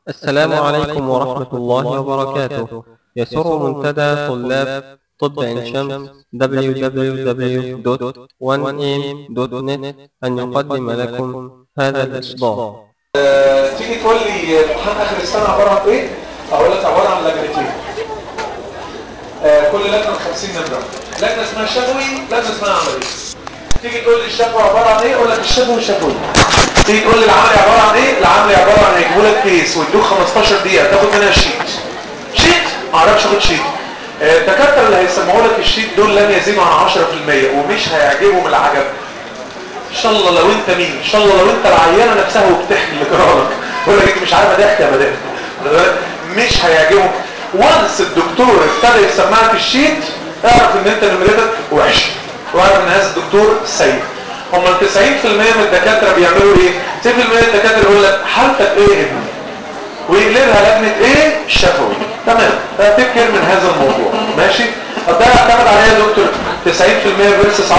السلام عليكم ورحمة الله وبركاته يسر منتدى طلاب طب عين شمس www.1am.net أن يقدم لكم هذا الإصدار آه، تيجي تقول لي امتحان اخر السنه عباره عن ايه؟ اقول لك عباره عن لجنتين. آه، كل لجنه 50 نمره. لجنه اسمها شفوي، لجنه اسمها عملي. تيجي تقول لي الشفوي عباره عن ايه؟ اقول لك الشفوي شفوي. تيجي تقول لي العملي عباره عن ايه؟ العملي عباره عن هيجيبوا لك كيس ويدوك 15 دقيقه تاخد منها شيت. شيت؟ ما اعرفش اخد شيت. آه، الدكاتره اللي هيسمعوا لك الشيت دول لن يزيدوا عن 10% ومش هيعجبهم العجب. ان شاء الله لو انت مين ان شاء الله لو انت العيانه نفسها وبتحكي اللي جرالك تقول لك انت مش عارفه ضحك يا مدام مش هيعجبهم وانس الدكتور ابتدى يسمعك الشيت اعرف ان انت نمرتك وحشه واعرف ان هذا الدكتور سيء هم 90% من الدكاتره بيعملوا ايه 90% من الدكاتره يقول لك حالتك ايه يا ابني ويقلبها لجنه ايه شفوي تمام تفكر من هذا الموضوع ماشي طب ده يعتمد عليه يا دكتور 90% فيرسس 10%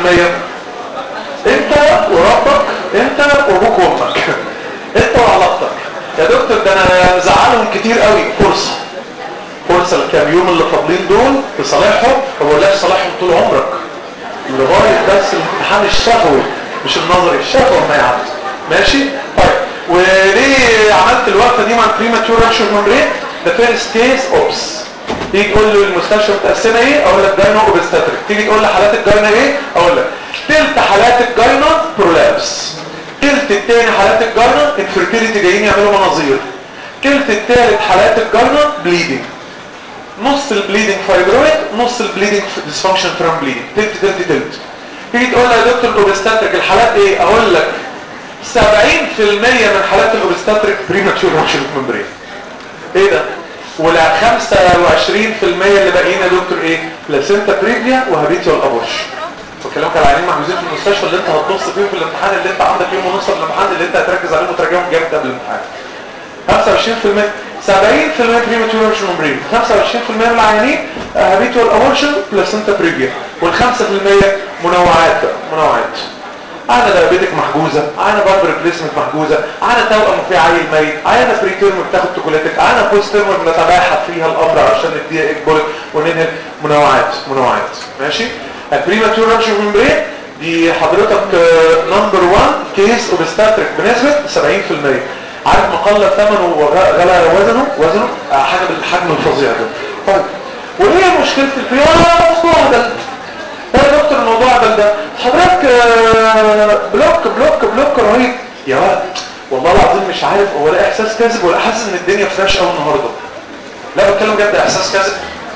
انت وربك انت وابوك وامك انت وعلاقتك يا دكتور ده انا زعلهم كتير قوي فرصه فرصه الكام يوم اللي فاضلين دول تصالحهم ما بقولكش صالحهم طول عمرك لغايه بس الامتحان الشفوي مش النظري الشفوي ما يعدي ماشي طيب وليه عملت الوقفه دي مع البريماتور رابشر ممبرين ده فيرست كيس اوبس تيجي تقول له المستشفى متقسمه ايه اقول لك جاينو اوبستاتريك تيجي تقول لي حالات الجاينه ايه اقول لك تلت حالات الجاينه برولابس تلت التاني حالات الجاينه انفيرتيليتي جايين يعملوا مناظير تلت التالت حالات الجاينه بليدنج نص البليدنج فايبرويد نص البليدنج ديسفانكشن فروم بليدنج تلت تلت تلت تيجي تقول لي يا دكتور الاوبستاتريك الحالات ايه اقول لك 70% من حالات الاوبستاتريك بريماتشور رابشر ممبرين ايه ده ولا 25% اللي باقيين يا دكتور ايه بلاسينتا بريفيا وهابيتيوال ابورش بكلمك على عيانين محجوزين في المستشفى اللي انت هتبص فيهم في الامتحان اللي انت عندك يوم ونص قبل الامتحان اللي انت هتركز عليهم وتراجعهم جامد قبل الامتحان 25% 70% بريماتور ابورشن ممبرين 25% من العيانين هابيتوال ابورشن بلاسينتا بريفيا وال 5% منوعات بقى منوعات انا دايابيتك محجوزه انا بارب ريبليسمنت محجوزه انا توأم في عيل ميت انا بري تيرم بتاخد توكولاتيك انا بوست تيرم بنتباحث فيها الامر عشان نديها اكبولك وننهي منوعات منوعات ماشي البريماتور رابشر ممبرين دي حضرتك نمبر 1 كيس اوبستاتريك بنسبه 70% عارف مقلب ثمنه وغلا وزنه وزنه آه، حاجه بالحجم الفظيع ده طيب وايه مشكله البريماتور موضوع ده يا دكتور الموضوع ده ده حضرتك آه، بلوك بلوك بلوك رهيب يا ولد والله العظيم مش عارف هو ده احساس كاذب ولا حاسس ان الدنيا فريش قوي النهارده لا بتكلم جد احساس كاذب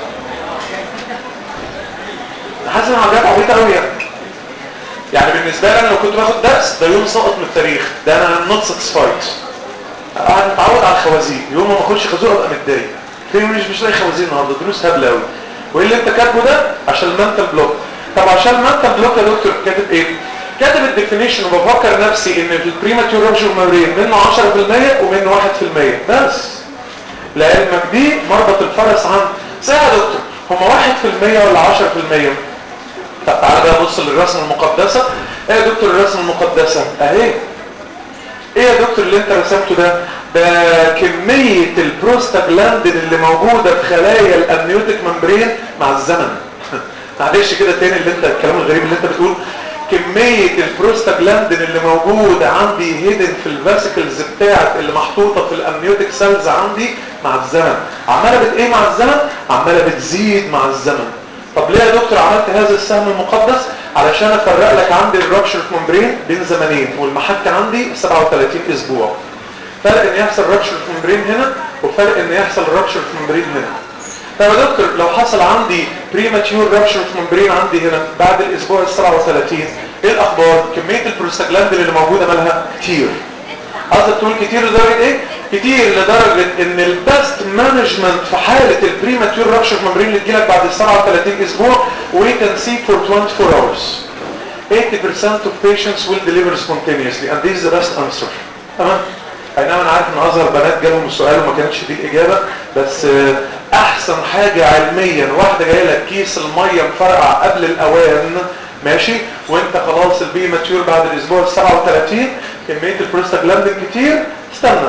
حاسس ان حاجات عبيطه قوي يعني يعني بالنسبه لي انا لو كنت باخد درس ده يوم سقط من التاريخ ده انا نوت ساتسفايد قاعد متعود على الخوازيق يوم ما باخدش خازوق ابقى متضايق في مش مش لاقي خوازيق النهارده دروس هبله قوي وايه اللي انت كاتبه ده عشان المنتال بلوك طب عشان المنتال بلوك يا دكتور كاتب ايه كاتب الديفينيشن وبفكر نفسي ان في البريماتور رابشر ممبرين منه 10% ومنه 1% بس لعلمك دي مربط الفرس عن ساعة يا دكتور هم 1% ولا 10% طب تعالى بقى بص للرسمه المقدسه ايه يا دكتور الرسمه المقدسه اهي ايه يا دكتور اللي انت رسمته ده ده كمية البروستاجلاندين اللي موجودة في خلايا الامنيوتيك ممبرين مع الزمن معلش كده تاني اللي انت الكلام الغريب اللي انت بتقول كمية البروستاجلاندين اللي موجودة عندي هيدن في الفاسيكلز بتاعت اللي محطوطة في الامنيوتيك سيلز عندي مع الزمن عمالة بت ايه مع الزمن عمالة بتزيد مع الزمن طب ليه يا دكتور عملت هذا السهم المقدس علشان افرق لك عندي الرابشر ممبرين بين زمنين والمحك عندي 37 اسبوع فرق ان يحصل رابشر ممبرين هنا وفرق ان يحصل رابشر ممبرين هنا طب يا دكتور لو حصل عندي بريماتيور رابشر ممبرين عندي هنا بعد الاسبوع ال 37 ايه الاخبار كميه البروستاجلاندين اللي موجوده مالها كتير قصدك تقول كتير لدرجه ايه كتير لدرجه ان البست مانجمنت في حاله البريماتيور رابشر ممبرين اللي تجيلك بعد ال 37 اسبوع wait and see for 24 hours 80% of patients will deliver spontaneously and this is the best answer تمام اي نعم انا عارف ان اصغر بنات جالهم السؤال وما كانتش دي الاجابه بس آه، احسن حاجه علميا واحده جايه لك كيس الميه مفرقع قبل الاوان ماشي وانت خلاص البي ماتيور بعد الاسبوع ال 37 كميه البروستاجلاندين كتير استنى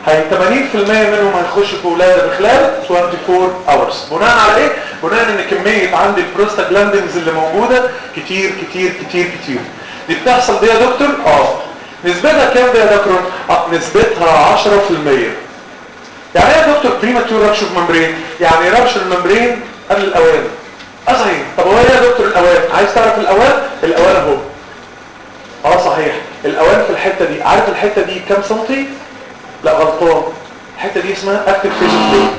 هي 80% منهم هيخشوا في ولاده بخلال 24 hours بناء على ايه بناء ان كميه عندي البروستاجلاندينز اللي موجوده كتير كتير كتير كتير دي بتحصل دي يا دكتور اه نسبتها كام دي يا دكتور آه نسبتها 10% يعني ايه يا دكتور بريماتور رابشر ممبرين يعني رابشر الممبرين قبل الاوان اه صحيح طب هو ايه يا دكتور الاوان عايز تعرف الاوان الاوان اهو اه صحيح الاوان في الحته دي عارف الحته دي كام سنتي لا غلطان الحته دي اسمها اكتف فيز اوف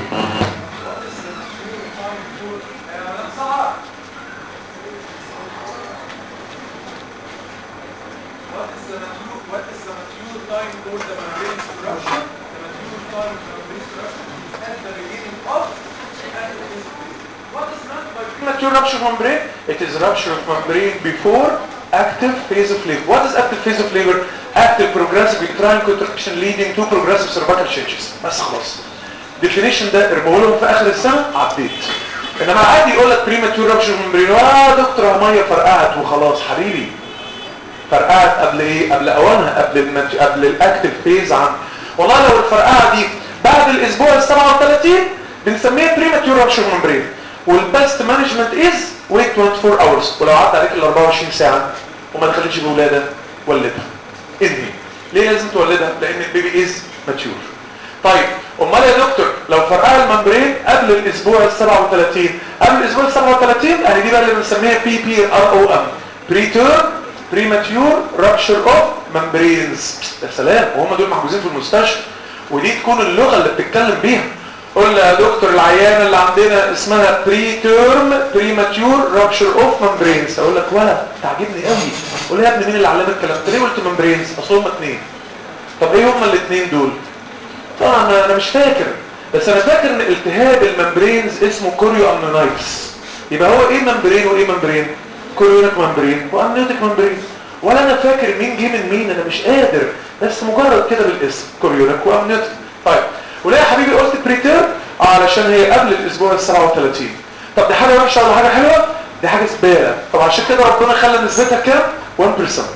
premature rupture of membrane? It is rupture of membrane before active phase of labor. What is active phase of labor? Active progressive uterine contraction leading to progressive cervical changes. بس خلاص. definition ده ارموه لهم في اخر السنه عديت. انما عادي يقول لك premature rupture of membrane اه دكتور ميه فرقعت وخلاص حبيبي. فرقعت قبل ايه؟ قبل اوانها قبل المت... قبل الاكتف فيز عن والله لو الفرقعه دي بعد الاسبوع ال 37 بنسميها premature rupture of membrane. والبست مانجمنت از ويت 24 اورز ولو قعدت عليك ال 24 ساعه وما دخلتش بولاده ولدها انهي ليه لازم تولدها لان البيبي از ماتيور طيب امال يا دكتور لو فرقها الممبرين قبل الاسبوع ال 37 قبل الاسبوع ال 37 اهي دي بقى اللي بنسميها بي بي ار او ام بريتير بريماتيور رابشر اوف ممبرينز يا سلام وهم دول محجوزين في المستشفى ودي تكون اللغه اللي بتتكلم بيها قول يا دكتور العيانه اللي عندنا اسمها بري تيرم بريماتيور رابشر اوف ممبرينز اقول لك ولا تعجبني قوي قول لي يا ابني مين اللي علمك الكلام ده ليه قلت ممبرينز اصل هم اثنين طب ايه هم الاثنين دول طبعا انا مش فاكر بس انا فاكر ان التهاب الممبرينز اسمه كوريو امنونايتس يبقى هو ايه ممبرين وايه ممبرين كوريونيك ممبرين وامنيوتيك ممبرين ولا انا فاكر مين جه من مين انا مش قادر بس مجرد كده بالاسم كوريونيك وامنيوتيك طيب وليه يا حبيبي قلت بريتير علشان هي قبل الاسبوع ال 37 طب دي حاجه وحشه ولا حاجه حلوه دي حاجه زباله طب عشان كده ربنا خلى نسبتها كام 1%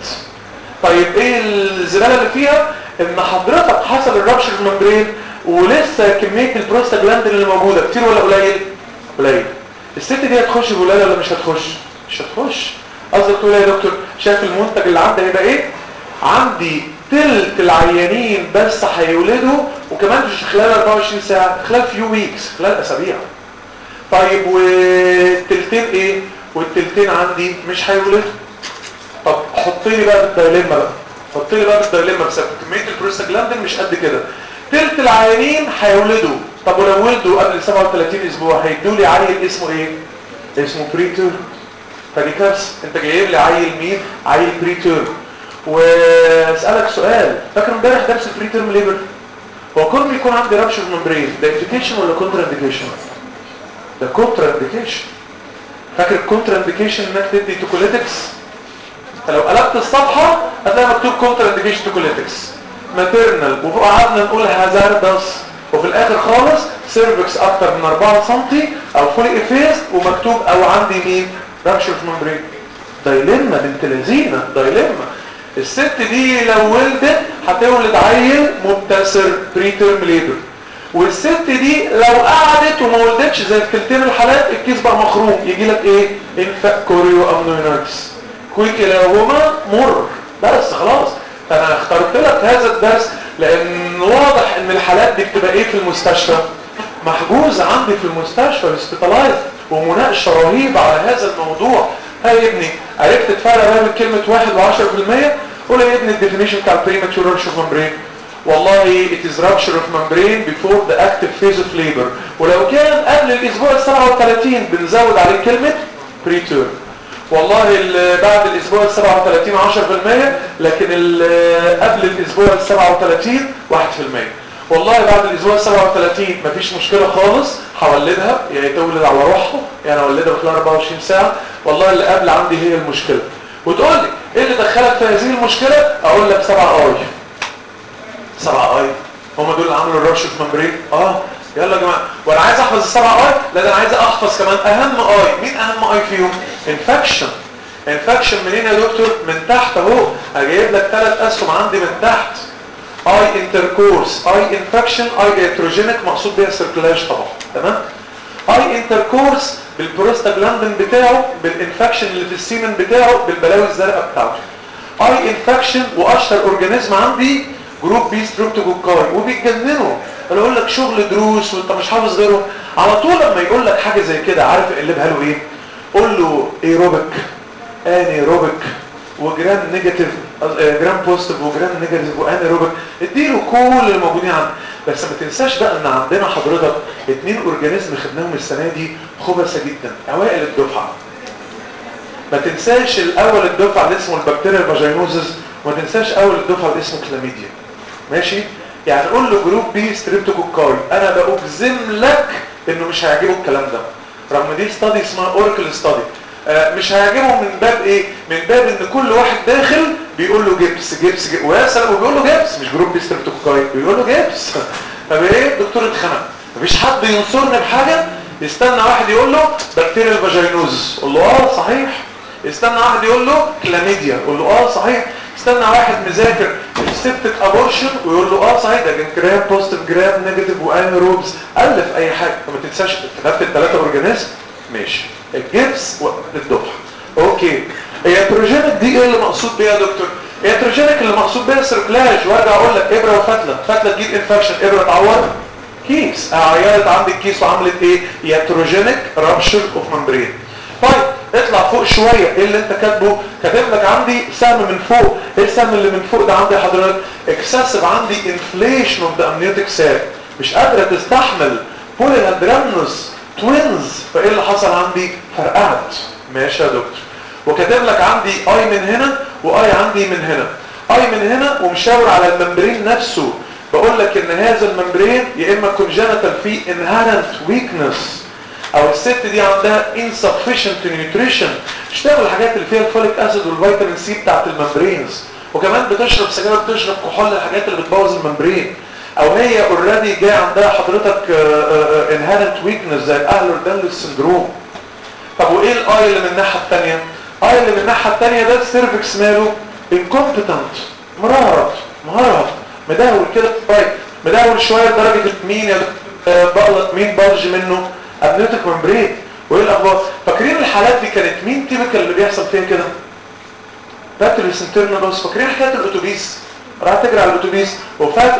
طيب ايه الزباله اللي فيها ان حضرتك حصل الرابشر الممبرين ولسه كميه البروستاجلاندين اللي موجوده كتير ولا قليل قليل الست دي هتخش بولاده ولا مش هتخش مش هتخش قصدك تقول يا دكتور شايف المنتج اللي عندي هيبقى ايه عندي تلت العيانين بس هيولدوا وكمان مش خلال 24 ساعة خلال فيو ويكس خلال اسابيع طيب والتلتين ايه والتلتين عندي مش هيولدوا طب حط لي بقى بالدايليما بقى حط لي بقى بالدايليما بسبب كمية البروستاجلاندين مش قد كده تلت العيانين هيولدوا طب ولو ولدوا قبل 37 اسبوع هيدوا لي عيل اسمه ايه اسمه بريتور فدي كارثه انت جايب لي عيل مين عيل بريتور واسالك سؤال فاكر امبارح درس البري تيرم ليبر هو كل ما يكون عندي رابشر ممبرين ده انديكيشن ولا كونترا انديكيشن ده كونترا انديكيشن فاكر الكونترا انديكيشن انك تدي توكوليتكس فلو قلبت الصفحه هتلاقي مكتوب كونترا انديكيشن توكوليتكس ماتيرنال وفوق قعدنا نقول هازاردس وفي الاخر خالص سيرفكس اكتر من 4 سم او فولي افيست ومكتوب او عندي مين رابشر ممبرين دايلما بنت لذينه دايلما الست دي لو ولدت هتولد عيل مبتسر بري تيرم ليبر والست دي لو قعدت وما ولدتش زي في تلتين الحالات الكيس بقى مخروم يجي لك ايه انفاق كوريو امنوينايتس كويك كلاهما مر بس خلاص فانا اخترت لك هذا الدرس لان واضح ان الحالات دي بتبقى ايه في المستشفى محجوزه عندي في المستشفى هوسبيتالايز ومناقشه رهيبه على هذا الموضوع ها يا ابني عرفت تفرق بين كلمة واحد وعشرة في المية قول يا ابني الديفينيشن بتاع premature rupture of membrane والله it is rupture of membrane before the active phase of labor ولو كان قبل الاسبوع ال 37 بنزود عليه كلمة preterm والله بعد الاسبوع ال 37 10% لكن قبل الاسبوع ال 37 1% والله بعد الاسبوع ال 37 مفيش مشكلة خالص هولدها يعني تولد على روحها يعني اولدها خلال 24 ساعة والله اللي قبل عندي هي المشكلة وتقول لي ايه اللي دخلك في هذه المشكلة اقول لك سبعة اي سبعة اي هم دول اللي عملوا الرش في ممبرين اه يلا يا جماعة وانا عايز احفظ السبعة اي لا ده انا عايز احفظ كمان اهم اي مين اهم اي فيهم انفكشن انفكشن منين يا دكتور من تحت اهو هجيب لك ثلاث اسهم عندي من تحت اي انتركورس اي انفكشن اي اتروجينيك مقصود بيها سيركلاج طبعا تمام اي انتركورس بالبروستاجلاندين بتاعه بالانفكشن اللي في السيمن بتاعه بالبلاوي الزرقاء بتاعته اي انفكشن واشهر اورجانيزم عندي جروب بي ستريبتوكوكاي وبيتجننوا انا اقول لك شغل دروس وانت مش حافظ غيره على طول لما يقول لك حاجه زي كده عارف اقلبها له ايه قول له ايروبيك انيروبيك وجرام نيجاتيف جرام بوزيتيف وجرام نيجاتيف وانيروبيك اديله كل اللي موجودين عندك بس ما تنساش بقى ان عندنا حضرتك اتنين اورجانيزم خدناهم السنه دي خبثه جدا اوائل الدفعه ما تنساش الاول الدفعه اللي اسمه البكتيريا فاجينوزز وما تنساش اول الدفعه اللي اسمه كلاميديا ماشي يعني قول له جروب بي ستريبتوكوكاي انا بأجزم لك انه مش هيعجبه الكلام ده رغم دي ستادي اسمها اوراكل ستادي آه مش هيعجبه من باب ايه من باب ان كل واحد داخل بيقول له جبس جبس جبس ويا سلام وبيقول له جبس مش جروب بي ستريبتوكوكاي بيقول له جبس طب ايه الدكتور اتخنق مفيش حد ينصرني بحاجه يستنى واحد يقول له بكتيريا الفاجينوز قول له اه صحيح يستنى واحد يقول له كلاميديا قول له اه صحيح استنى واحد مذاكر السبتك ابورشن ويقول له اه صحيح ده كان جرام بوزيتيف جرام نيجاتيف وانيروبز الف اي حاجه فما تنساش كتبت الثلاثه اورجانيزم ماشي الجبس والدفع اوكي الياتروجينيك دي ايه اللي مقصود بيها يا دكتور الياتروجينيك اللي مقصود بيها سيركلاج وارجع اقول لك ابره وفتله فتله تجيب انفكشن ابره تعور كيس عيالت عندك كيس وعملت ايه ياتروجينيك رابشر اوف ممبرين طيب اطلع فوق شوية ايه اللي انت كاتبه كاتب لك عندي سهم من فوق ايه السهم اللي من فوق ده عندي حضرتك اكسسيف عندي انفليشن اوف ذا امنيوتيك ساك مش قادرة تستحمل بولي هادرامنوس توينز فايه اللي حصل عندي فرقعت ماشي يا دكتور وكاتب لك عندي اي من هنا واي عندي من هنا اي من هنا ومشاور على الممبرين نفسه بقول لك ان هذا الممبرين يا اما كونجنتال فيه inherent weakness او الست دي عندها insufficient nutrition مش تعمل الحاجات اللي فيها الفوليك اسيد والفيتامين سي بتاعت الممبرينز وكمان بتشرب سجاير بتشرب كحول الحاجات اللي بتبوظ الممبرين او هي اوريدي جاي عندها حضرتك inherent weakness زي الاهلر دانلس سندروم طب وايه الاي اللي من الناحيه الثانيه اي اللي من الناحيه الثانيه ده السيرفكس ماله incompetent مرارة مهرب مداول كده طيب مداول شويه لدرجه مين يا بقلط مين بلج منه امنيوتيك ممبرين وايه الاخبار فاكرين الحالات دي كانت مين تيبيكال اللي بيحصل فيها كده باتريس انترنالوس فاكرين حكايه الاتوبيس راح تجري على الاتوبيس وفجاه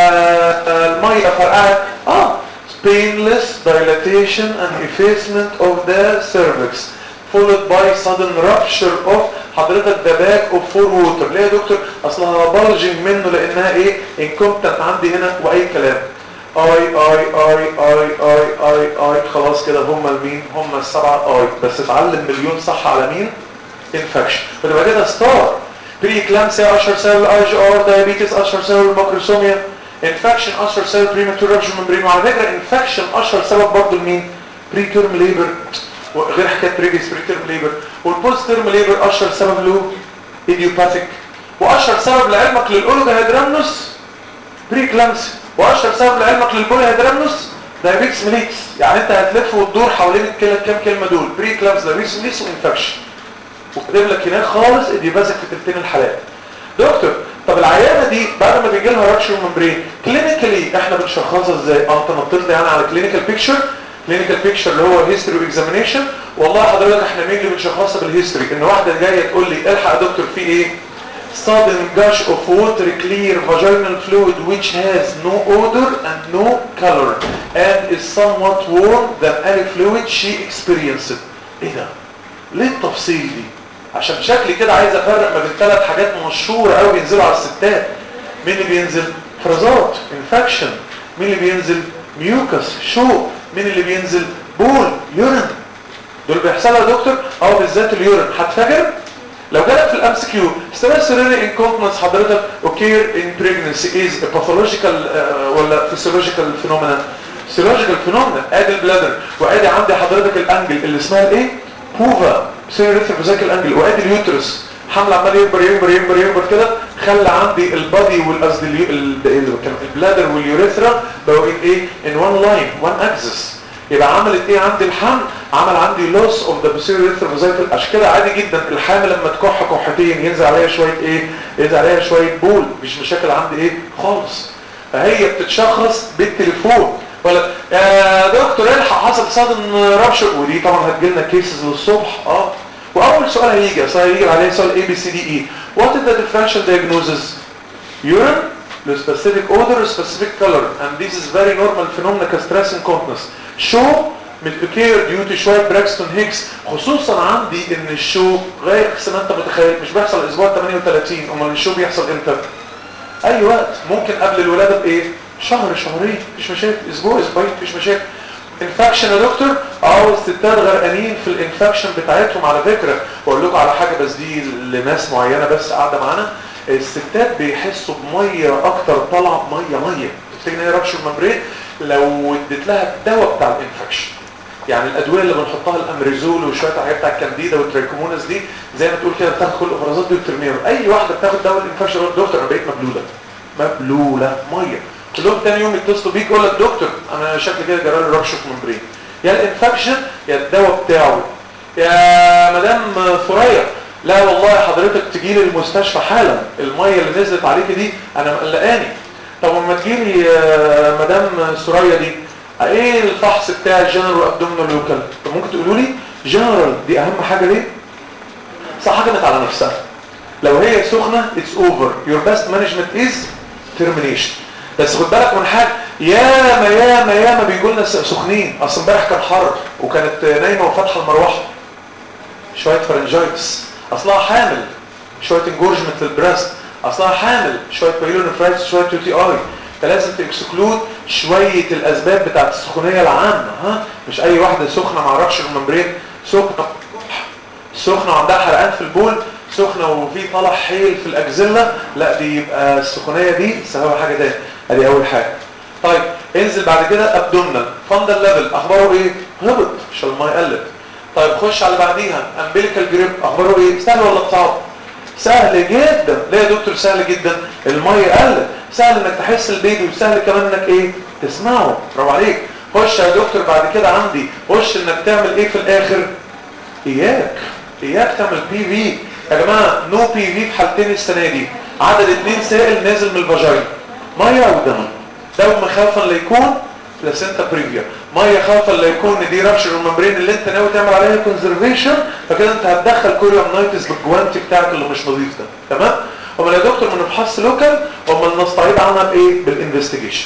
الميه فرقعت اه painless dilatation and effacement of the cervix followed by sudden rupture of حضرتك the back of four water ليه يا دكتور اصلها بلجنج منه لانها ايه incompetent عندي هنا واي كلام اي اي اي اي اي اي اي خلاص كده هم المين هم السبعة اي بس اتعلم مليون صح على مين انفكشن فتبقى كده ستار بري كلامسيا اشهر سبب اي جي ار دايابيتس اشهر سبب الماكروسوميا انفكشن اشهر سبب بريماتور رابشر ممبرين وعلى فكره انفكشن اشهر سبب برضه لمين بري تيرم ليبر غير حكايه بريفيس بري تيرم ليبر والبوست تيرم ليبر اشهر سبب له ايديوباثيك واشهر سبب لعلمك للاولوجا هيدرامنوس بري كلامسيا واشهر سبب لعلمك للبولي هيدرامنوس دايابيتس ميليتس يعني انت هتلف وتدور حوالين الكلى كام كلمه دول بري كلامس دايابيتس ميليتس وانفكشن وكاتب لك هناك خالص ايديوباثيك في تلتين الحالات دكتور طب العيانه دي بعد ما بيجي لها رابشر ممبرين كلينيكالي احنا بنشخصها ازاي انت نطيت يعني على كلينيكال بيكتشر كلينيكال بيكتشر اللي هو هيستوري واكزامينيشن والله حضرتك احنا مين اللي بنشخصها بالهيستوري ان واحده جايه تقول لي الحق يا دكتور في ايه sudden gush of water clear vaginal fluid which has no odor and no color and is somewhat warm than any fluid she experienced ايه ده ليه التفصيل دي عشان شكلي كده عايز افرق ما بين ثلاث حاجات مشهوره قوي بينزلوا على الستات مين اللي بينزل فرازات انفكشن مين اللي بينزل ميوكس شو مين اللي بينزل بول يورين دول بيحصلوا يا دكتور اه بالذات اليورين هتفاجر لو جالك في الام سي كيو ستريس ريني انكونفنس حضرتك اوكير ان بريجنسي از باثولوجيكال ولا فيسيولوجيكال فينومينا فيسيولوجيكال فينومينا ادي البلادر وادي عندي حضرتك الانجل اللي اسمها الايه بوفا سيريثروفيزيكال انجل وادي اليوترس حمل عمال يكبر يكبر يكبر يكبر كده خلى عندي البادي والقصدي البلادر واليوريثرا بقوا ان ايه ان وان لاين وان اكسس يبقى عملت ايه عندي الحمل عمل عندي لوس اوف ذا posterior urethral عشان كده عادي جدا الحامل لما تكح كحتين ينزل عليها شويه ايه ينزل عليها شويه بول مش مشاكل عندي ايه خالص فهي بتتشخص بالتليفون ولا يا دكتور الحق حصل صدم رابشر ودي طبعا هتجيلنا كيسز للصبح اه واول سؤال هيجي اصل هيجي عليه سؤال اي بي سي دي اي وات از ذا differential diagnosis urine the specific odor specific color and this is very normal phenomena كstress incontinence show متكير due to شويه براكستون هيكس خصوصا عندي ان الشو غير ما انت متخيل مش بيحصل اسبوع 38 امال الشو بيحصل امتى اي وقت ممكن قبل الولاده بايه شهر شهرين مفيش مشاكل اسبوع اسبوعين مفيش مشاكل انفكشن يا دكتور اه الستات غرقانين في الانفكشن بتاعتهم على فكره واقول لكم على حاجه بس دي لناس معينه بس قاعده معانا الستات بيحسوا بميه اكتر طالعه بميه ميه تفتكر ان هي رابشر ممبرين لو اديت لها الدواء بتاع الانفكشن يعني الادويه اللي بنحطها الامريزول وشويه حاجات بتاع الكانديدا والتريكوموناس دي زي ما تقول كده بتاخد كل الافرازات دي وترميها اي واحده بتاخد دواء الانفكشن دكتور انا بقيت مبلوله مبلوله ميه كلهم تاني يوم يتصلوا بيك يقول لك دكتور انا شكلي كده جرى لي رابشر ممبرين يا الانفكشن يا الدواء بتاعه يا مدام ثريا لا والله حضرتك تجي لي المستشفى حالا الميه اللي نزلت عليك دي انا مقلقاني طب لما تجي لي مدام ثريا دي ايه الفحص بتاع الجنرال ابدومينال لوكال طب ممكن تقولوا لي جنرال دي اهم حاجه ليه صح حكمت على نفسها لو هي سخنه اتس اوفر يور بيست مانجمنت از ترمينيشن بس خد بالك من حاجه ياما ياما ياما بيجوا لنا سخنين اصل امبارح كان حر وكانت نايمه وفاتحه المروحه شويه فرنجايتس اصلها حامل شويه انجورجمنت للبريست اصلها حامل شويه بايلونفرايتس شويه تي تي اي فلازم تكسكلود شويه الاسباب بتاعت السخونيه العامه ها مش اي واحده سخنه ما اعرفش الممبرين سخنه سخنه وعندها حرقان في البول سخنه وفي طلع حيل في الاجزله لا دي يبقى السخونيه دي سببها حاجه تاني ادي اول حاجه طيب انزل بعد كده ابدومنال فاندل ليفل اخباره ايه هبط عشان الميه قلت طيب خش على بعديها امبليكال جريب اخباره ايه سهل ولا صعب سهل جدا ليه يا دكتور سهل جدا الميه قلت سهل انك تحس البيبي وسهل كمان انك ايه تسمعه برافو عليك خش يا دكتور بعد كده عندي خش انك تعمل ايه في الاخر اياك اياك تعمل بي في يا جماعه نو بي في في حالتين السنه دي عدد اتنين سائل نازل من الفاجينا ميه او دم دم خوفا لا يكون بلاسينتا بريفيا ميه خوفا لا يكون دي رابشر الممبرين اللي انت ناوي تعمل عليها كونزرفيشن فكده انت هتدخل كوريومنايتس بالجوانتي بتاعك اللي مش نظيف ده تمام امال يا دكتور من الفحص لوكال امال نستعيد عنها بايه بالانفستيجيشن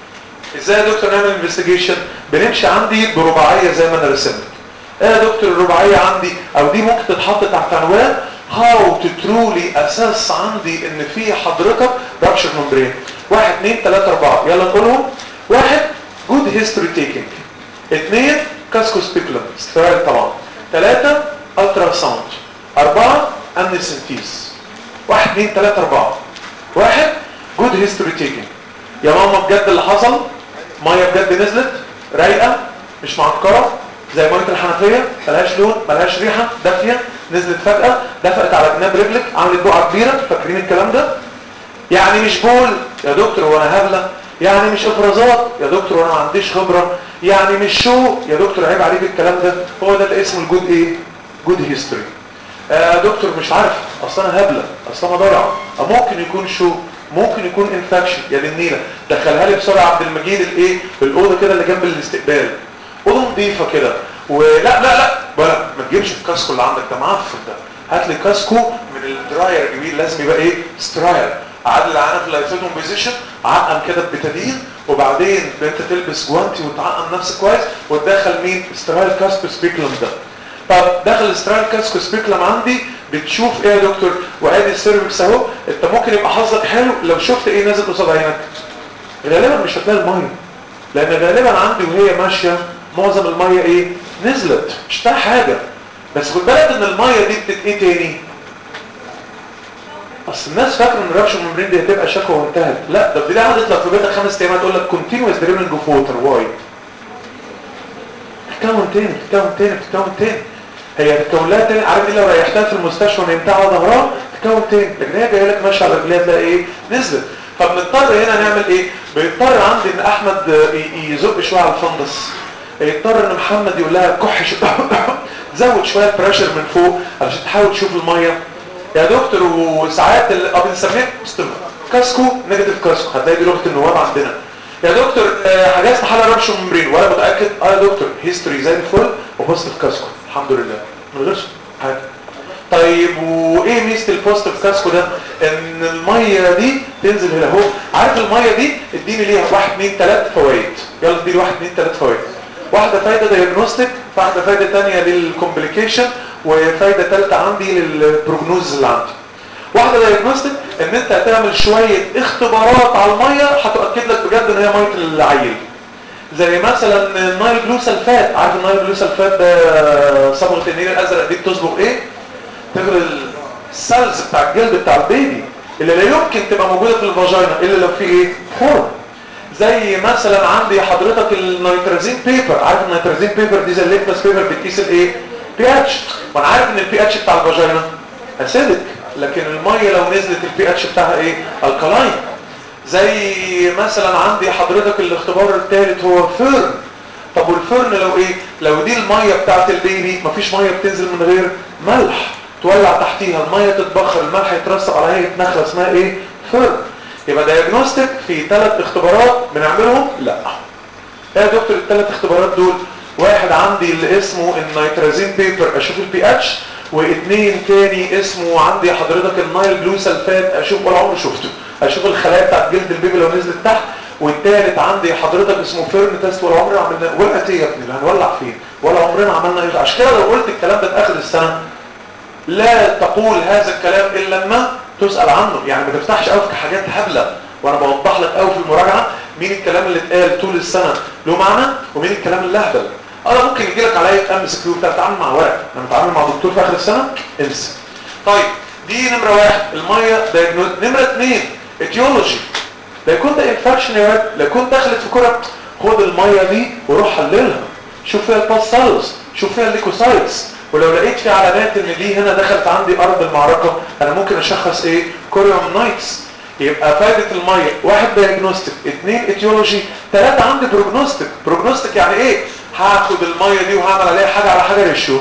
ازاي يا دكتور نعمل انفستيجيشن بنمشي عندي برباعيه زي ما انا رسمت ايه يا دكتور الرباعيه عندي او دي ممكن تتحط تحت عنوان هاو تو ترولي اساس عندي ان في حضرتك رابشر ممبرين واحد اثنين ثلاثة اربعة يلا نقولهم واحد جود هيستوري تيكينج اثنين كاسكو سبيكولم استفاد طبعا ثلاثة الترا ساوند اربعة امنيسنتيز واحد اثنين ثلاثة اربعة واحد جود هيستوري تيكينج يا ماما بجد اللي حصل ميه بجد نزلت رايقه مش معكره زي ميه الحنفيه ملهاش لون ملهاش ريحه دافيه نزلت فجاه دفقت على جناب رجلك عملت بقعه كبيره فاكرين الكلام ده يعني مش بول يا دكتور وانا هبله يعني مش افرازات يا دكتور وانا ما عنديش خبره يعني مش شو يا دكتور عيب عليك الكلام ده هو ده اللي اسمه الجود ايه جود هيستوري يا دكتور مش عارف اصل انا هبله اصل انا ضايعه ممكن يكون شو ممكن يكون انفكشن يا للنيله دخلها لي بسرعه عبد المجيد الايه الاوضه كده اللي جنب الاستقبال اوضه نظيفه كده ولا لا لا بلا ما تجيبش الكاسكو اللي عندك ده معفن ده هات لي كاسكو من الدراير جميل لازم يبقى ايه ستراير عدل العانه في اللايفيتون بوزيشن عقم كده ببتادين وبعدين انت تلبس جوانتي وتعقم نفسك كويس وتدخل مين سترايل كاسكو سبيكلم ده طب داخل سترايل كاسكو سبيكلم عندي بتشوف ايه يا دكتور وادي السيرفكس اهو انت ممكن يبقى حظك حلو لو شفت ايه نازل قصاد عينك غالبا مش هتلاقي الميه لان غالبا عندي وهي ماشيه معظم الميه ايه نزلت مش بتاع حاجه بس خد بالك ان الميه دي بتت ايه تاني اصل الناس فاكره ان الرابشن ممبرين دي هتبقى شكوى وانتهت لا ده دي قعدت لك في بيتك خمس ايام هتقول لك كونتينوس دريبلنج اوف ووتر واي تتكون تاني تتكون تاني تتكون تاني هي هتتكون لها تاني عارف ايه لو ريحتها في المستشفى ونمتها على ظهرها تتكون تاني لكن هي جايه لك ماشيه على رجليها تلاقي ايه نزلت فبنضطر هنا نعمل ايه بيضطر عندي ان احمد يزق شويه على الفندس يضطر ان محمد يقول لها كح شو زود شويه بريشر من فوق علشان تحاول تشوف الميه يا دكتور وساعات ال- اه بنسميها بوزيتيف كاسكو نيجاتيف كاسكو هتلاقي دي لغه النواب عندنا يا دكتور آه، حجزت حاله ربش ممبرين وانا متاكد اه يا دكتور هيستوري زي الفل وبوزيتيف كاسكو الحمد لله من غير حاجه طيب وايه ميزه البوزيتيف كاسكو ده ان الميه دي تنزل هنا اهو عارف الميه دي اديني ليها واحد اتنين تلات فوائد يلا اديني واحد اتنين تلات فوائد واحده فايده دايجنوستيك واحده فايده تانية للكومبليكيشن وفايده ثالثه عندي للبروجنوز اللي عندي واحده دايجنوستيك ان انت هتعمل شويه اختبارات على الميه هتؤكد لك بجد ان هي ميه العيل زي مثلا النايل بلو سلفات عارف النايل بلو سلفات ده صبغه النيل الازرق دي بتصبغ ايه تغلي السلز بتاع الجلد بتاع البيبي اللي لا يمكن تبقى موجوده في الفاجينا الا لو في ايه خرم زي مثلا عندي حضرتك النيتروزين بيبر عارف النيتروزين بيبر دي زي الليكتس بيبر بتقيس الايه بي اتش وانا عارف ان البي اتش بتاع الفاجينا اسيدك لكن الميه لو نزلت البي اتش بتاعها ايه الكلاين زي مثلا عندي حضرتك الاختبار الثالث هو فيرن طب والفرن لو ايه لو دي الميه بتاعت البيبي مفيش ميه بتنزل من غير ملح تولع تحتيها الميه تتبخر الملح يترسب على هيئه نخله اسمها ايه فرن يبقى دايجنوستيك في ثلاث اختبارات بنعملهم لا ايه يا دكتور الثلاث اختبارات دول واحد عندي اللي اسمه النيتروزين بيبر اشوف البي اتش واثنين تاني اسمه عندي حضرتك النايل بلو سلفات اشوف ولا عمري شفته اشوف الخلايا بتاعت جلد البيبي لو نزلت تحت والثالث عندي حضرتك اسمه فيرن تيست ولا عمرنا عملنا ولقت ايه يا ابني اللي هنولع فين ولا عمرنا عملنا ايه عشان كده لو قلت الكلام ده في اخر السنه لا تقول هذا الكلام الا لما تسال عنه يعني ما تفتحش قوي في حاجات هبله وانا بوضح لك قوي في المراجعه مين الكلام اللي اتقال طول السنه له معنى ومين الكلام اللي اهبل انا ممكن يجي لك عليا ام اس كيو بتاع تعامل مع ورق لما تتعامل مع دكتور في اخر السنه انسى طيب دي نمره واحد الميه دايجنوز نمره اثنين اتيولوجي لا يكون ده انفكشن يا ولد لا يكون دخلت في كره خد الميه دي وروح حللها شوف فيها الباسالز شوف فيها الليكوسايتس ولو لقيت في علامات ان دي هنا دخلت عندي ارض المعركه انا ممكن اشخص ايه كوريوم نايتس يبقى فايدة المية واحد دايجنوستيك اثنين اتيولوجي ثلاثة عندي بروجنوستيك بروجنوستيك يعني ايه هاخد المية دي وهعمل عليها حاجة على حاجة ريشيو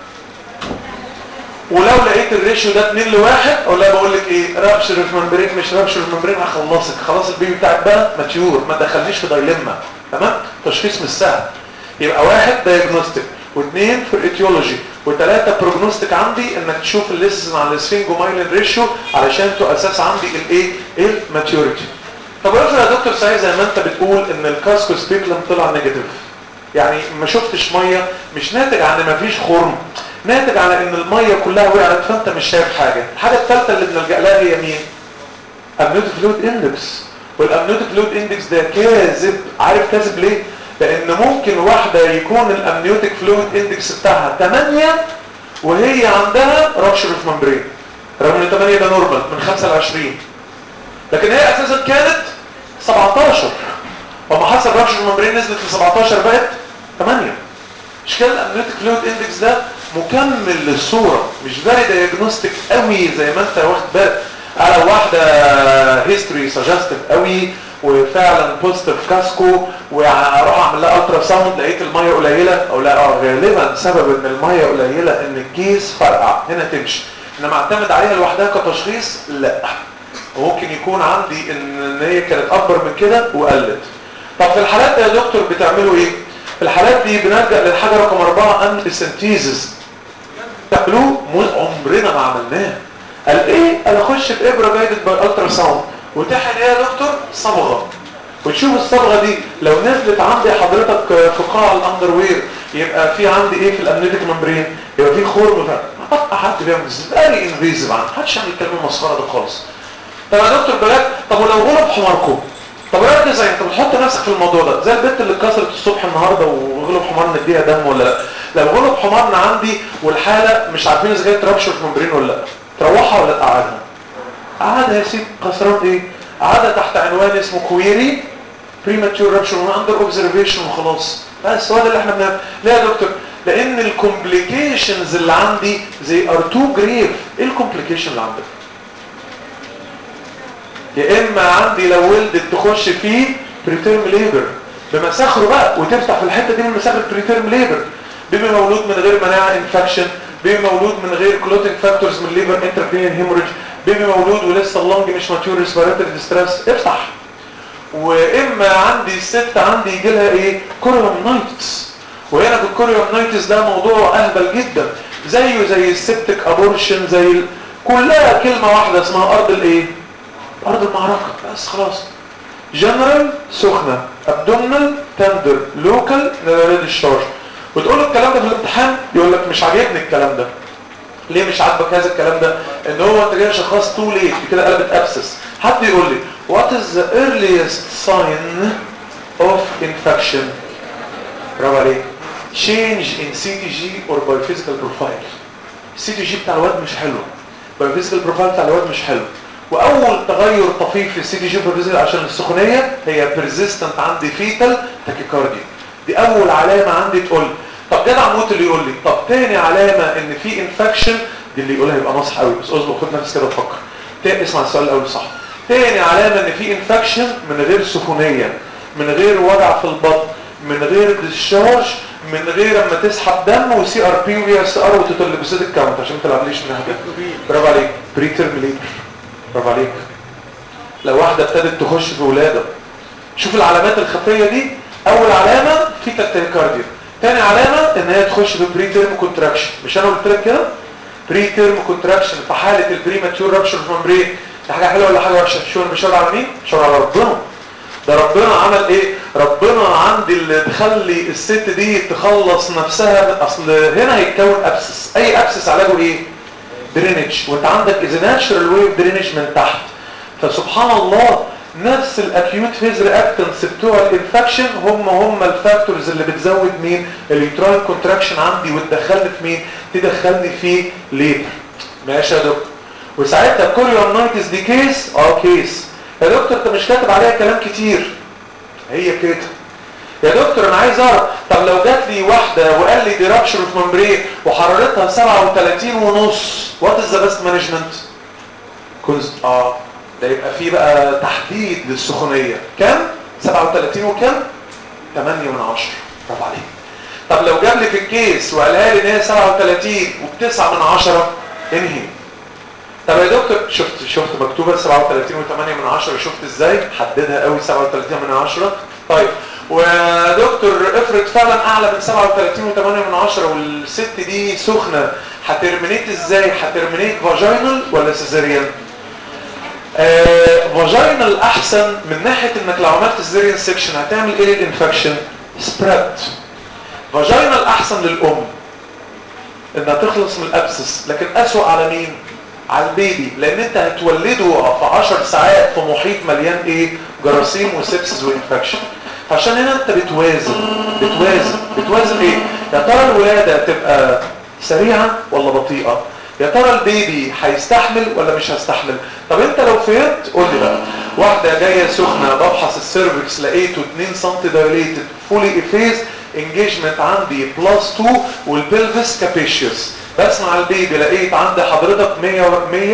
ولو لقيت الريشيو ده 2 لواحد اقول لها بقول لك ايه رابشر في ممبرين مش رابشر في ممبرين هخلصك خلاص البيبي بتاعك بقى ماتيور ما تدخلنيش في دايلما تمام تشخيص مش سهل يبقى واحد دايجنوستيك واثنين في الايتيولوجي وثلاثه بروجنوستيك عندي انك تشوف الليسز مع السفنجومايلين ريشيو علشان تؤسس عندي الايه الماتيوريتي طب افرض يا دكتور سعيد زي ما انت بتقول ان الكاسكو سبيكلم طلع نيجاتيف يعني ما شفتش ميه مش ناتج عن ما فيش خرم ناتج على ان الميه كلها وقعت فانت مش شايف حاجه الحاجه الثالثه اللي بنلجا لها هي مين امنيوتيك فلويد اندكس والامنيوتيك فلويد اندكس ده كاذب عارف كاذب ليه لان ممكن واحده يكون الامنيوتيك فلويد اندكس بتاعها 8 وهي عندها رابشر في ممبرين رغم ان 8 ده نورمال من 5 ل 20 لكن هي اساسا كانت 17 وما حصل رابشر في ممبرين نزلت ل 17 بقت 8 مش كده الامنيوتيك فلويد اندكس ده مكمل للصورة مش فيري دايجنوستيك قوي زي ما انت واخد بالك على واحدة هيستوري سجستيف قوي وفعلا بوزيتيف كاسكو واروح اعمل لها الترا ساوند لقيت الميه قليله او لا اه غالبا سبب ان الميه قليله ان الكيس فرقع هنا تمشي انما اعتمد عليها لوحدها كتشخيص لا ممكن يكون عندي ان ان هي كانت اكبر من كده وقلت طب في الحالات دي يا دكتور بتعملوا ايه في الحالات دي بنلجا للحاجه رقم أربعة ان سنتيزز تعملوه عمرنا ما عملناه قال ايه انا اخش بابره جايدد باي الترا ساوند وتحن ايه يا دكتور صبغه وتشوف الصبغه دي لو نزلت عندي حضرتك في قاع الاندروير يبقى في عندي ايه في الامنيتيك ممبرين يبقى في خرم ما بقى حد بيعمل فيري انفيزيف عن محدش يعمل الكلام المسخره ده خالص طب يا دكتور بجد طب ولو غلب حماركم طب ركز انت بتحط نفسك في الموضوع ده زي البنت اللي اتكسرت الصبح النهارده وغلب حمار نديها دم ولا لا لو غلب حمارنا عندي والحاله مش عارفين اذا كانت رابشر في ممبرين ولا لا تروحها ولا تقعدها قعدها يا سيدي خسران ايه قعدها تحت عنوان اسمه كويري بريماتيور رابشر اندر اوبزرفيشن وخلاص ده السؤال اللي احنا بنعمل ليه يا دكتور لان الكومبليكيشنز اللي عندي زي ار تو جريف ايه الكومبليكيشن اللي عندك يا اما عندي لو ولدت تخش فيه بريتيرم ليبر بمساخره بقى وتفتح في الحته دي من مساخر بريتيرم ليبر بيبي مولود من غير مناعه انفكشن بيبي مولود من غير كلوتنج فاكتورز من ليفر انتركرينيال هيموريج بيبي مولود ولسه اللنج مش ماتيور ريسبيراتوري ديستريس افتح واما عندي الست عندي يجي لها ايه كوريومنايتس وهنا في الكوريومنايتس ده موضوع اهبل جدا زيه زي السبتك ابورشن زي ال... كلها كلمه واحده اسمها ارض الايه ارض المعركه بس خلاص جنرال سخنه ابدومنال تندر لوكال ريد الشارج وتقول له الكلام ده في الامتحان يقول لك مش عاجبني الكلام ده ليه مش عاجبك هذا الكلام ده ان هو انت جاي شخص تو ليت كده قلبت ابسس حد يقول لي what is the earliest sign of infection برافو عليك change in CTG or biophysical profile الCTG بتاع الواد مش حلو biophysical profile بتاع الواد مش حلو واول تغير طفيف في السي تي جي biophysical عشان السخونيه هي persistent عندي فيتال تاكيكارديا دي اول علامه عندي تقول لي طب جدع موت اللي يقول لي طب تاني علامه ان في انفكشن دي اللي يقولها يبقى ناصح قوي بس اصبر خد نفس كده وفكر تاني اسمع السؤال الاول صح تاني علامه ان في انفكشن من غير سخونيه من غير وجع في البطن من غير ديشارج من غير اما تسحب دم وسي ار بي وبي اس ار وتطل بزيت الكاونت عشان ما تلعبليش منها كده برافو عليك بري تيرم ليبر برافو عليك لو واحده ابتدت تخش في ولاده شوف العلامات الخفيه دي اول علامه في تاكيكارديا تاني علامه ان هي تخش في بري تيرم كونتراكشن مش انا قلت لك كده بري تيرم كونتراكشن في حاله البري ماتيور رابشر ممبرين دي حاجه حلوه ولا حاجه وحشه شو انا بشاور على مين بشاور على ربنا ده ربنا عمل ايه ربنا عندي اللي تخلي الست دي تخلص نفسها اصل هنا هيتكون ابسس اي ابسس علاجه ايه درينج وانت عندك از ناتشرال ويف درينج من تحت فسبحان الله نفس الاكيوت فيز رياكتنس بتوع الانفكشن هم هم الفاكتورز اللي بتزود مين اليوتراين كونتراكشن عندي وتدخلني في مين تدخلني في ليبر ماشي يا دكتور وساعتها كوريومنايتس دي كيس اه كيس يا دكتور انت مش كاتب عليها كلام كتير هي كده يا دكتور انا عايز اعرف طب لو جات لي واحده وقال لي دي رابشر في ممبرين وحرارتها 37 ونص وات از ذا بيست مانجمنت كنت اه ده يبقى فيه بقى تحديد للسخونيه كام 37 وكام 8 من 10 برافو عليك طب لو جاب لي في الكيس وقالها لي ان هي 37 وب9 من 10 انهي طب يا دكتور شفت شفت مكتوبه 37 و8 من 10 شفت ازاي حددها قوي 37 من 10 طيب ودكتور افرض فعلا اعلى من 37 و8 من 10 والست دي سخنه هترمينيت ازاي هترمينيت فاجينال ولا سيزاريان فاجينال احسن من ناحيه انك لو عملت سيزاريان سيكشن هتعمل ايه للانفكشن سبريد فاجينال احسن للام انها تخلص من الابسس لكن اسوأ على مين على البيبي لان انت هتولده في 10 ساعات في محيط مليان ايه جراثيم وسبسس وانفكشن فعشان هنا انت بتوازن بتوازن بتوازن ايه يا ترى الولاده تبقى سريعه ولا بطيئه يا ترى البيبي هيستحمل ولا مش هيستحمل طب انت لو فهمت قول لي بقى واحده جايه سخنه بفحص السيرفكس لقيته 2 سم دايليتد فولي افيز انجيجمنت عندي بلس 2 والبلفس كابيشيوس بسمع البيبي لقيت عند حضرتك 100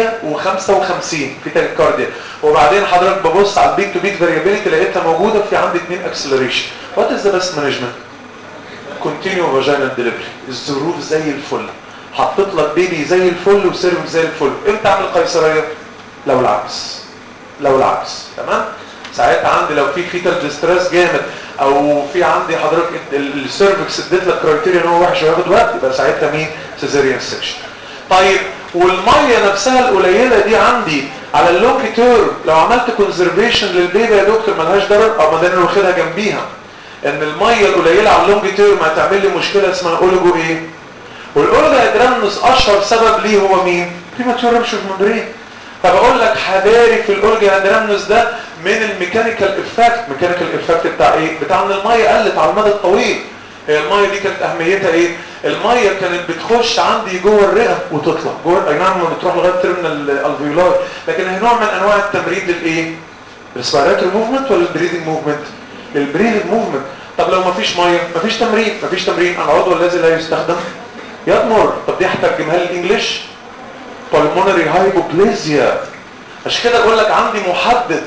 155 في تاكيكارديا وبعدين حضرتك ببص على البيت تو بيت فاريابيليتي لقيتها موجوده في عندي اثنين اكسلريشن وات از ذا بيست مانجمنت كونتينيو فاجينال ديليفري الظروف زي الفل حطيت لك بيبي زي الفل وسيرفك زي الفل امتى اعمل قيصريه لو العكس لو العكس تمام ساعتها عندي لو في فيتال ديستريس جامد او في عندي حضرتك السيرفكس اديت لك كرايتيريا ان هو وحش وياخد وقت يبقى ساعتها مين سيزيريان سيكشن طيب والميه نفسها القليله دي عندي على اللونج تيرم لو عملت كونزرفيشن للبيبي يا دكتور ملهاش ضرر او ما ده انا واخدها جنبيها ان الميه القليله على اللونج تيرم هتعمل لي مشكله اسمها اوليجو ايه والاوليجو ادرانوس اشهر سبب ليه هو مين بريماتور رابشر ممبرين فبقول لك حذاري في الاورجي ادرانوس ده من الميكانيكال افكت ميكانيكال افكت بتاع ايه بتاع ان الميه قلت على المدى الطويل هي الميه دي كانت اهميتها ايه الميه كانت بتخش عندي جوه الرئه وتطلع جوه اي نعم بتروح لغايه ترمينال الفيولاي لكن هي نوع من انواع التمرين للايه ريسبيراتوري موفمنت ولا البريدنج موفمنت للبريدنج موفمنت طب لو مفيش ميه مفيش تمرين مفيش تمرين العضو الذي لا يستخدم يضمر طب دي هترجمها لي الانجليش pulmonary hypoplasia عشان كده بقول لك عندي محدد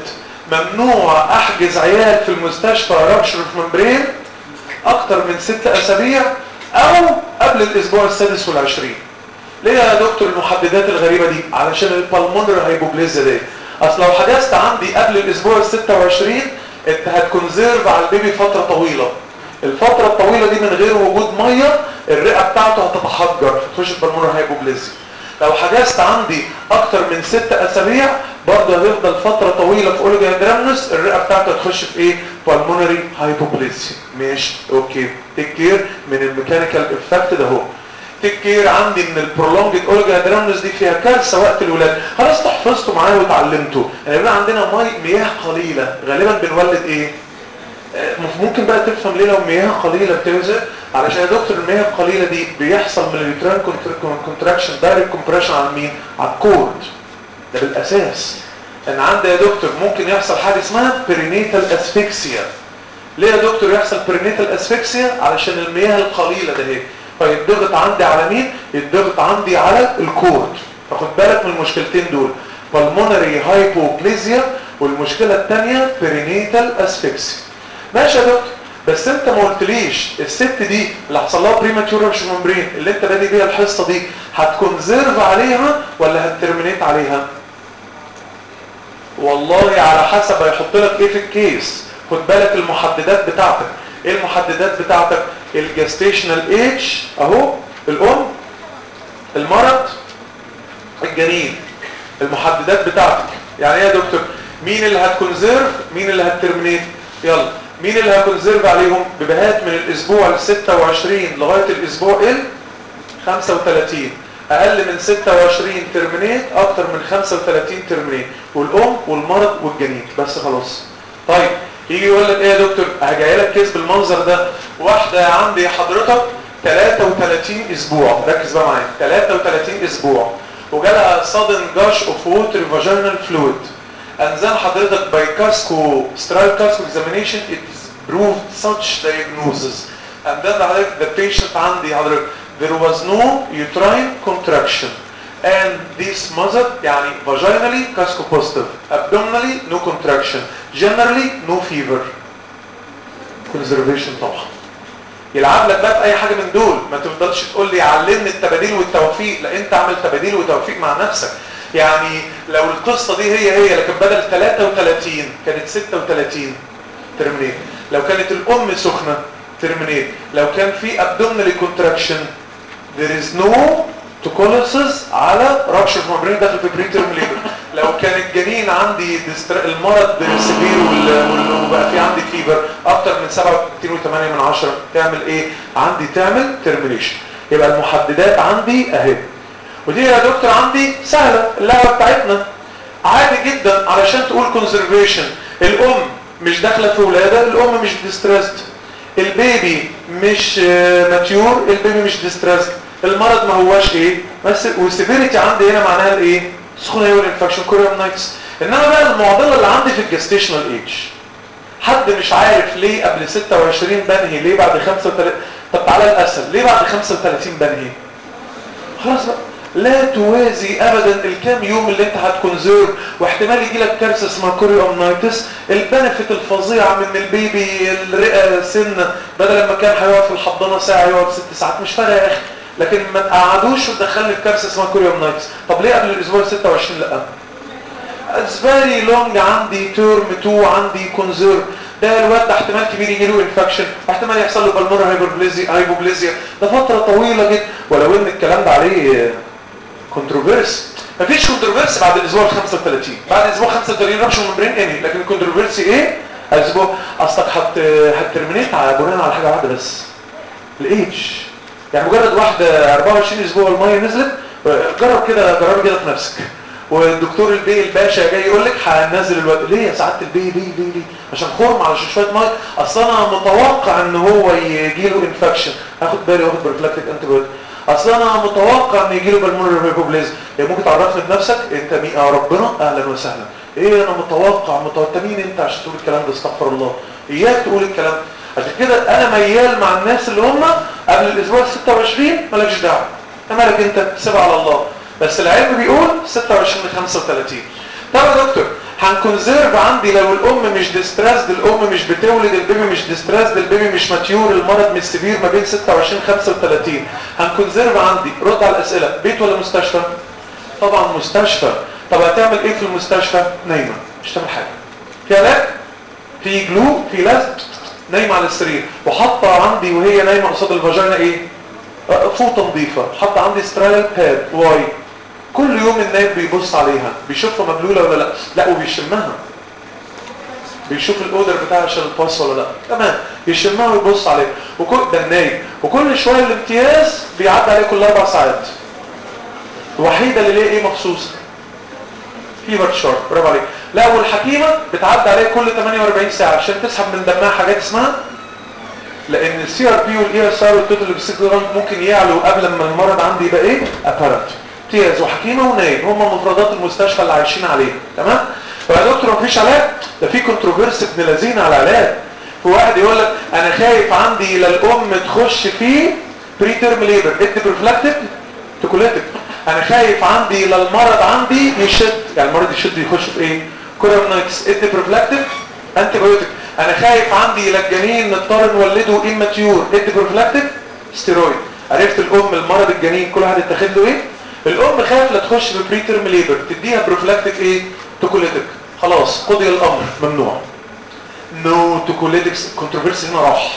ممنوع احجز عيال في المستشفى رابشر في ممبرين اكتر من ست اسابيع او قبل الاسبوع السادس والعشرين ليه يا دكتور المحددات الغريبة دي علشان البلمونر هايبوبليزيا دي اصل لو حجزت عندي قبل الاسبوع ال 26 انت هتكونزيرف على البيبي فترة طويلة الفترة الطويلة دي من غير وجود مية الرئة بتاعته هتتحجر فتخش البلمونر هايبوبليزيا لو حجزت عندي اكتر من ست اسابيع برضه هيفضل فترة طويلة في اولوجيادرامنس الرئة بتاعته هتخش في ايه بالمونري هايبوبليزيا ماشي اوكي تيك كير من الميكانيكال افكت ده اهو تيك كير عندي من البرولونجد اولوجيادرامنس دي فيها كارثه وقت الولاده خلاص تحفظته معايا وتعلمته يعني بقى عندنا مي مياه قليله غالبا بنولد ايه ممكن بقى تفهم ليه لو مياه قليله بتنزل علشان يا دكتور المياه القليله دي بيحصل من اليوتران كونتراكشن دايركت كومبريشن على مين على الكورد ده بالاساس ان عندي يا دكتور ممكن يحصل حاجه اسمها برينيتال اسفكسيا ليه يا دكتور يحصل برينيتال اسفكسيا علشان المياه القليله ده هيك فيتضغط عندي على مين يتضغط عندي على الكورد فخد بالك من المشكلتين دول pulmonary hypoplasia والمشكله الثانيه perinatal asphyxia ماشي يا دكتور بس انت ما قلتليش الست دي اللي حصل لها بريماتيور رابشر ممبرين اللي انت بادي بيها الحصه دي هتكونزيرف عليها ولا هترمينيت عليها والله على حسب هيحط لك ايه في الكيس خد بالك المحددات بتاعتك ايه المحددات بتاعتك الجستيشنال ايج اهو الام المرض الجنين المحددات بتاعتك يعني ايه يا دكتور مين اللي هتكونزيرف مين اللي هترمينيت يلا مين اللي هكونزيرف عليهم ببهات من الاسبوع ال 26 لغايه الاسبوع ال 35 اقل من 26 ترمينيت اكتر من 35 ترمينيت والام والمرض والجنين بس خلاص طيب يجي يقول لك ايه يا دكتور هجي لك كيس بالمنظر ده واحده عندي حضرتك 33 اسبوع ركز بقى معايا 33 اسبوع وجالها sudden gush of water vaginal fluid and then حضرتك by casco sterile casco examination it proved such diagnosis and then حضرتك the patient عندي حضرتك there was no uterine contraction and this mother يعني vaginally casco positive abdominally no contraction generally no fever conservation طبعا يلعب لك بقى في اي حاجه من دول ما تفضلش تقول لي علمني التباديل والتوفيق لا انت اعمل تباديل وتوفيق مع نفسك يعني لو القصه دي هي هي لكن بدل 33 كانت 36 ترمينيت لو كانت الام سخنه ترمينيت لو كان في ابدومينال كونتراكشن there is no توكوليسز على رابشر ممبرين داخل في بريتيرم ليبر لو كان الجنين عندي المرض سيفير وبقى في عندي فيبر اكتر من 37.8 من 10 تعمل ايه عندي تعمل ترمينيشن يبقى المحددات عندي اهي ودي يا دكتور عندي سهله اللعبه بتاعتنا عادي جدا علشان تقول كونزرفيشن الام مش داخله في ولاده الام مش ديستريسد البيبي مش ماتيور البيبي مش ديستريسد المرض ما هواش ايه بس والسيفيريتي عندي هنا معناها الايه سخونه يورين انفكشن كوريومنايتس انما بقى المعضله اللي عندي في الجستيشنال ايج حد مش عارف ليه قبل 26 بنهي ليه بعد 35 طب تعالى الاسهل ليه بعد 35 بنهي خلاص بقى لا توازي ابدا الكام يوم اللي انت هتكونزيرف واحتمال يجي لك كارثه اسمها كوريومنايتس البنفيت الفظيعه من البيبي الرئه سن بدل ما كان هيقعد في الحضانه ساعه يقعد ست ساعات مش فارقه يا اخي لكن ما تقعدوش وتدخلني في كارثه اسمها كوريومنايتس طب ليه قبل الاسبوع 26 لا It's very long عندي تيرم 2 عندي كونزيرف ده الواد ده احتمال كبير يجي له انفكشن احتمال يحصل له بالمونر هايبوبليزيا هايبوبليزيا ده فتره طويله جدا ولو ان الكلام ده عليه كونتروفيرس مفيش كونتروفيرسي بعد الاسبوع ال 35 بعد الاسبوع 35 رابشن ممبرين انهي لكن الكونتروفيرسي ايه الاسبوع اصلك هت هترمينيت على بناء على حاجه واحده بس الايدج يعني مجرد واحده 24 اسبوع الميه نزلت جرب كده جرب كده في نفسك والدكتور البي الباشا جاي يقول لك هننزل الوقت ليه يا سعاده البي ليه ليه ليه عشان خرم علشان شويه ميه اصل انا متوقع ان هو يجي له انفكشن هاخد بالي واخد بروفلاكتيك انتي بايوتيك اصل انا متوقع ان يجي له بالمونر هايبوبليزم يعني ممكن تعرفني بنفسك انت مين يا ربنا اهلا وسهلا ايه انا متوقع متوقع مين انت عشان تقول الكلام ده استغفر الله اياك تقول الكلام عشان كده انا ميال مع الناس اللي هم قبل الاسبوع ال 26 مالكش دعوه مالك انت سيبها على الله بس العلم بيقول 26 ل 35 طب يا دكتور هنكونزيرف عندي لو الام مش ديستريسد الام مش بتولد البيبي مش ديستريسد البيبي مش ماتيور المرض مش سيفير ما بين 26 35 هنكونزيرف عندي رد على الاسئله بيت ولا مستشفى طبعا مستشفى طب هتعمل ايه في المستشفى نايمه مش تعمل حاجه في علاج في جلو في لزق نايمه على السرير وحاطه عندي وهي نايمه قصاد الفاجينا ايه آه، فوطه نظيفه حاطه عندي سترايل باد واي كل يوم النايم بيبص عليها بيشوفها مبلوله ولا لا لا وبيشمها بيشوف الاودر بتاعها عشان الباص ولا لا تمام يشمها ويبص عليها وكل ده النايم وكل شويه الامتياز بيعدي عليه كل اربع ساعات الوحيده اللي ليه ايه مخصوصه فيبر شارت برافو عليك لا والحكيمه بتعدي عليه كل 48 ساعه عشان تسحب من دمها حاجات اسمها لان السي ار بي والاي اس ار والتوتال اكسيدورانت ممكن يعلوا قبل ما المرض عندي يبقى ايه ابارنت امتياز وحكيمه ونايم هم مفردات المستشفى اللي عايشين عليها تمام فيا دكتور مفيش علاج ده في كونتروفيرسي ابن لذين على العلاج في واحد يقول لك انا خايف عندي لا الام تخش في بري تيرم ليبر ادي بروفلاكتيك تكوليتك انا خايف عندي لا المرض عندي يشد يعني المرض يشد يخش في ايه كورونايتس ادي بروفلاكتيك انتي بايوتيك انا خايف عندي لا الجنين نضطر نولده اماتيور ادي بروفلاكتيك ستيرويد عرفت الام المرض الجنين كل واحد اتاخد له ايه الام خايف لا تخش في بري تيرم ليبر تديها بروفلاكتيك ايه توكوليتك خلاص قضي الامر ممنوع نو توكوليتكس كونتروفيرسي هنا راح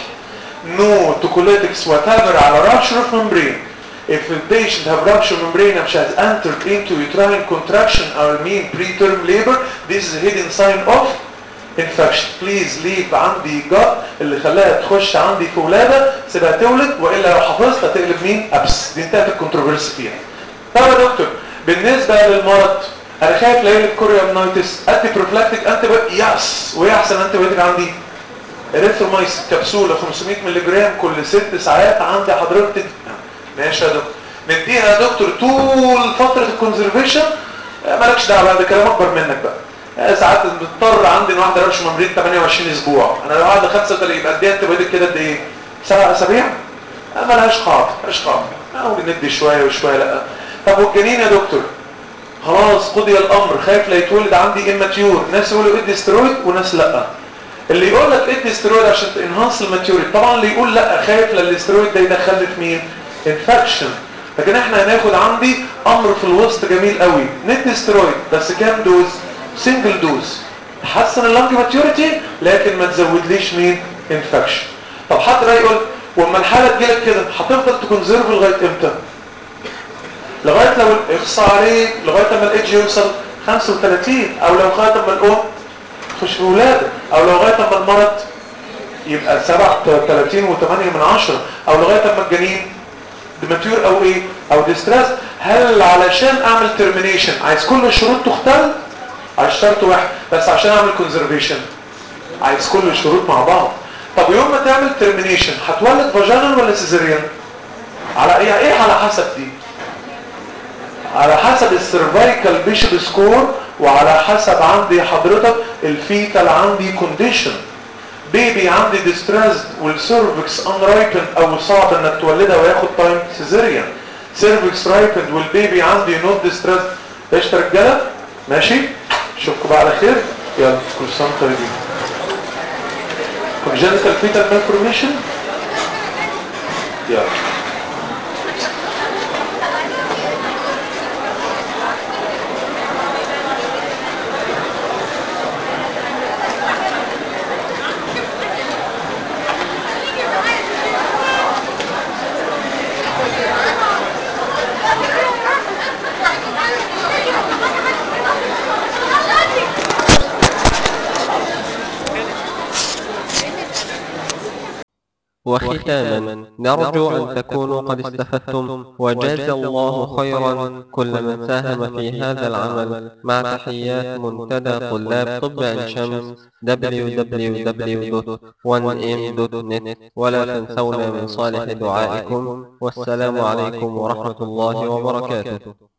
نو توكوليتكس whatever على rupture of membrane if a patient have rupture membrane which has entered into uterine contraction or mean preterm labor this is a hidden sign of infection please leave عندي gut اللي خلاها تخش عندي في ولاده سيبها تولد والا لو حفظت هتقلب مين ابس دي انتهت الكونتروفيرسي فيها طب يا دكتور بالنسبه للمرض انا خايف لا يقلب كوريومنايتس انتي بروفلاكتيك انتي يس وايه احسن انتي بايوتيك عندي اريثرومايسين كبسوله 500 مللي جرام كل ست ساعات عندي حضرتك ماشي يا دكتور نديها يا دكتور طول فتره الكونزرفيشن مالكش دعوه بقى ده كلام اكبر منك بقى ساعات بتضطر عندي ان واحده رش ممرين 28 اسبوع انا لو قاعده 35 يبقى اديها انت بايدك كده قد ايه؟ سبع اسابيع؟ مالهاش قاعده مالهاش قاعده او ندي شويه وشويه لا طب والجنين يا دكتور خلاص قضي الامر خايف لا يتولد عندي اماتيور ناس يقولوا ادي استرويد وناس لا اللي يقول لك ادي استرويد عشان تنهانس الماتيوريتي طبعا اللي يقول لا خايف لا الاسترويد ده يدخل في مين انفكشن لكن احنا هناخد عندي امر في الوسط جميل قوي ندي استرويد بس كام دوز سنجل دوز تحسن اللنج ماتيوريتي لكن ما تزودليش مين انفكشن طب حد بقى يقول واما الحاله تجيلك كده هتفضل تكونزيرف لغايه امتى لغايه لو اخصى عليه لغايه اما الايدج يوصل 35 او لو لغايه اما الام تخش في ولاده او لو لغايه اما المرض يبقى 37 و8 من 10 او لغايه اما الجنين ديماتيور او ايه او ديستريس هل علشان اعمل ترمينيشن عايز كل الشروط تختل عايز شرط واحد بس عشان اعمل كونزرفيشن عايز كل الشروط مع بعض طب يوم ما تعمل ترمينيشن هتولد فاجينال ولا سيزيريان على ايه ايه على حسب دي على حسب السيرفايكال بيشب سكور وعلى حسب عندي حضرتك الفيتال عندي كونديشن بيبي عندي ديستريسد والسيرفكس ان رايبن او صعب انك تولدها وياخد تايم سيزيريان سيرفكس رايبن والبيبي عندي نوت ديستريسد ايش يا رجاله ماشي اشوفكم بقى على خير يلا كل سنه وانتم طيبين congenital fetal malformation يلا وختاما نرجو أن تكونوا قد استفدتم وجاز الله خيرا كل من ساهم في هذا العمل مع تحيات منتدى طلاب طب عين شمس www.1m.net ولا تنسونا من صالح دعائكم والسلام عليكم ورحمة الله وبركاته